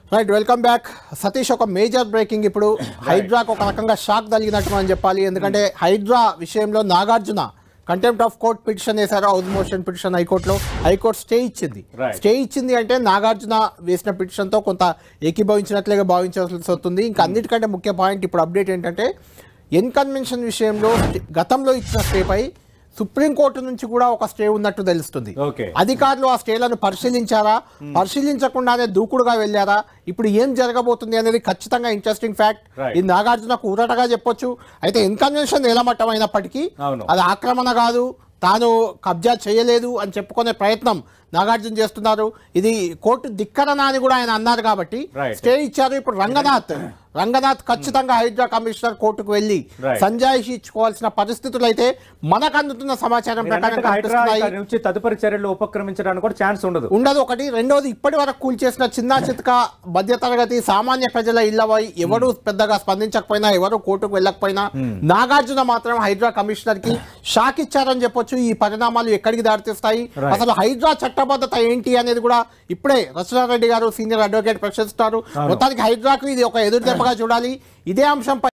Right welcome back Satish ఒక major breaking ఇప్పుడు హైడ్రాకు ఒక రకంగా షాక్ తగిలినట్టు అని చెప్పాలి ఎందుకంటే హైడ్రా విషయంలో Nagarjuna contempt of court petition వేశారు హౌస్ మోషన్ పిటిషన్ హైకోర్టులో హైకోర్టు స్టే ఇచ్చింది Right. స్టే ఇచ్చింది అంటే నాగార్జున వేసిన పిటిషన్తో కొంత ఏకీభవించినట్లుగా భావించాల్సి వస్తుంది ఇంకా అన్నిటికంటే ముఖ్య పాయింట్ ఇప్పుడు అప్డేట్ ఏంటంటే ఎన్ కన్వెన్షన్ విషయంలో గతంలో ఇచ్చిన స్టేపై సుప్రీంకోర్టు నుంచి కూడా ఒక స్టే ఉన్నట్టు తెలుస్తుంది Okay. అధికారులు ఆ స్టేలను పరిశీలించారా పరిశీలించకుండానే దూకుడుగా వెళ్ళారా ఇప్పుడు ఏం జరగబోతుంది అనేది ఖచ్చితంగా ఇంట్రెస్టింగ్ ఫ్యాక్ట్ Right. ఇది నాగార్జునకు ఊరటగా చెప్పొచ్చు అయితే ఇన్కన్వెన్షన్ నిలమట్టం అయినప్పటికీ అవును. అది ఆక్రమణ కాదు తాను కబ్జా చేయలేదు అని చెప్పుకునే ప్రయత్నం నాగార్జున చేస్తున్నారు ఇది కోర్టు ధిక్కరణ అని కూడా ఆయన అన్నారు కాబట్టి Right. స్టే ఇచ్చారు ఇప్పుడు రంగనాథ్ రంగనాథ్ ఖచ్చితంగా హైడ్రా కమిషనర్ కోర్టుకు వెళ్ళి Right. సంజాయిషి ఇచ్చుకోవాల్సిన పరిస్థితులు అయితే మనకు అందుతున్న సమాచారం మీరు ప్రకారం అన్నట్టుగా హైడ్రా కనిపిస్తున్నాయి ఇక నుంచి తదుపరి చర్యలు ఉపక్రమించడానికి కూడా ఛాన్స్ ఉండదు ఉండదు ఒకటి రెండోది ఇప్పటి వరకు కూల్చేసిన చిన్న చితక మధ్యతరగతి సామాన్య ప్రజల ఇళ్లపై ఎవరు పెద్దగా స్పందించకపోయినా ఎవరు కోర్టుకు వెళ్ళకపోయినా నాగార్జున మాత్రం హైడ్రా కమిషనర్ కి షాక్ ఇచ్చారని చెప్పొచ్చు ఈ పరిణామాలు ఎక్కడికి దారితీస్తాయి Right. అసలు హైడ్రా చట్టబద్ధత ఏంటి అనేది కూడా ఇప్పుడే రచనారెడ్డి గారు సీనియర్ అడ్వకేట్ ప్రశ్నిస్తారు మొత్తానికి హైడ్రాకు ఇది ఒక ఎదురు దెబ్బగా చూడాలి ఇదే అంశంపై